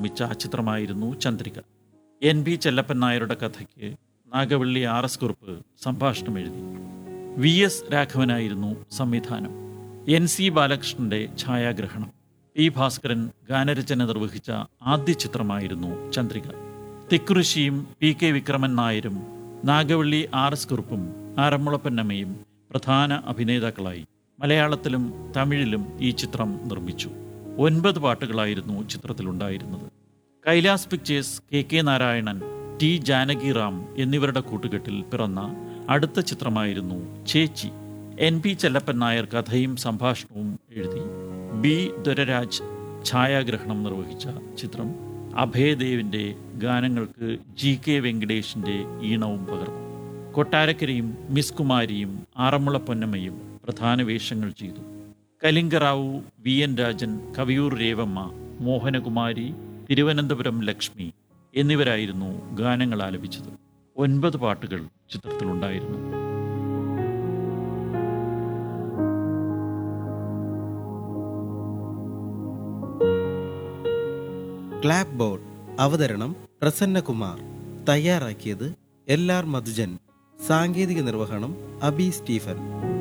നിർമ്മിച്ച ചിത്രമായിരുന്നു Chandrika N B Chellappan നായരുടെ കഥയ്ക്ക് നാഗവള്ളി ആർ എസ് കുറുപ്പ് സംഭാഷണം എഴുതി വി എസ് രാഘവനായിരുന്നു സംവിധാനം എൻ സി ബാലകൃഷ്ണന്റെ ഛായാഗ്രഹണം പി ഭാസ്കരൻ ഗാനരചന നിർവഹിച്ച ആദ്യ ചിത്രമായിരുന്നു ചന്ദ്രിക തിക്കുറിശിയും പി കെ വിക്രമൻ നായരും നാഗവള്ളി ആർ എസ് കുറുപ്പും ആറന്മുളപ്പന്നമ്മയും പ്രധാന അഭിനേതാക്കളായി മലയാളത്തിലും തമിഴിലും ഈ ചിത്രം നിർമ്മിച്ചു ഒൻപത് പാട്ടുകളായിരുന്നു ചിത്രത്തിലുണ്ടായിരുന്നത് Kailas Pictures K K Narayanan T Janaki Ram എന്നിവരുടെ കൂട്ടുകെട്ടിൽ പിറന്ന അടുത്ത ചിത്രമായിരുന്നു ചേച്ചി എൻ പി ചെല്ലപ്പൻ നായർ കഥയും സംഭാഷണവും എഴുതി ബി ദുരരാജ് ഛായാഗ്രഹണം നിർവഹിച്ച ചിത്രം അഭയദേവിൻ്റെ ഗാനങ്ങൾക്ക് ജി കെ വെങ്കടേഷിൻ്റെ ഈണവും പകർന്നു കൊട്ടാരക്കരയും മിസ് കുമാരിയും ആറന്മുള പൊന്നമ്മയും പ്രധാന വേഷങ്ങൾ ചെയ്തു കലിംഗറാവു വി എൻ രാജൻ കവിയൂർ രേവമ്മ മോഹനകുമാരി തിരുവനന്തപുരം ലക്ഷ്മി എന്നിവരായിരുന്നു ഗാനങ്ങൾ ആലപിച്ചത് ഒൻപത് പാട്ടുകൾ ചിത്രത്തിലുണ്ടായിരുന്നു ക്ലാപ്പ് ബോർഡ് അവതരണം പ്രസന്നകുമാർ തയ്യാറാക്കിയത് എൽ ആർ മധുജൻ സാങ്കേതിക നിർവഹണം അബി സ്റ്റീഫൻ